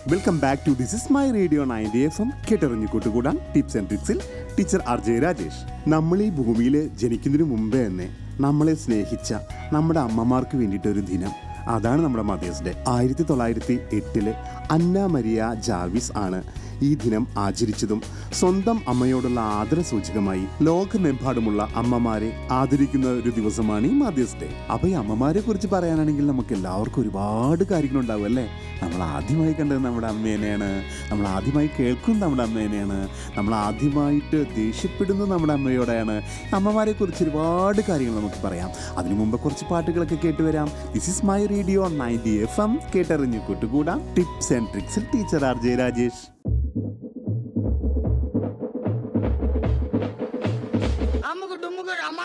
welcome back to this is my radio ninety F M കേട്ടറിഞ്ഞു കൂട്ടുകൂടാൻ tips and ട്രിക്സിൽ teacher R J Rajesh നമ്മൾ ഈ ഭൂമിയിൽ ജനിക്കുന്നതിന് മുമ്പേ തന്നെ നമ്മളെ സ്നേഹിച്ച നമ്മുടെ അമ്മമാർക്ക് വേണ്ടിയിട്ടൊരു ദിനം അതാണ് നമ്മുടെ മദേഴ്സ് ഡേ ആയിരത്തി തൊള്ളായിരത്തി എട്ടില് അന്ന മരിയ ജാവിസ് ആണ് ഈ ദിനം ആചരിച്ചതും സ്വന്തം അമ്മയോടുള്ള ആദരസൂചകമായി ലോകമെമ്പാടുമുള്ള അമ്മമാരെ ആദരിക്കുന്ന ഒരു ദിവസമാണ് ഈ മദേഴ്സ് ഡേ അപ്പൊ ഈ അമ്മമാരെ കുറിച്ച് പറയാനാണെങ്കിൽ നമുക്ക് എല്ലാവർക്കും ഒരുപാട് കാര്യങ്ങളുണ്ടാവും അല്ലേ നമ്മൾ ആദ്യമായി കണ്ടത് നമ്മുടെ അമ്മേനെയാണ് നമ്മൾ ആദ്യമായി കേൾക്കുന്നത് നമ്മുടെ അമ്മേനെയാണ് നമ്മൾ ആദ്യമായിട്ട് ദേഷ്യപ്പെടുന്നത് നമ്മുടെ അമ്മയോടെയാണ് അമ്മമാരെ കുറിച്ച് ഒരുപാട് കാര്യങ്ങൾ നമുക്ക് പറയാം അതിനു മുമ്പ് കുറച്ച് പാട്ടുകളൊക്കെ കേട്ട് വരാം this is my radio ninety F M കേട്ടറിഞ്ഞു കൂട്ടുകൂടാം ടിപ്സ് ആൻഡ് ട്രിക്സിൽ ടീച്ചർ ആർ ജെ രാജേഷ്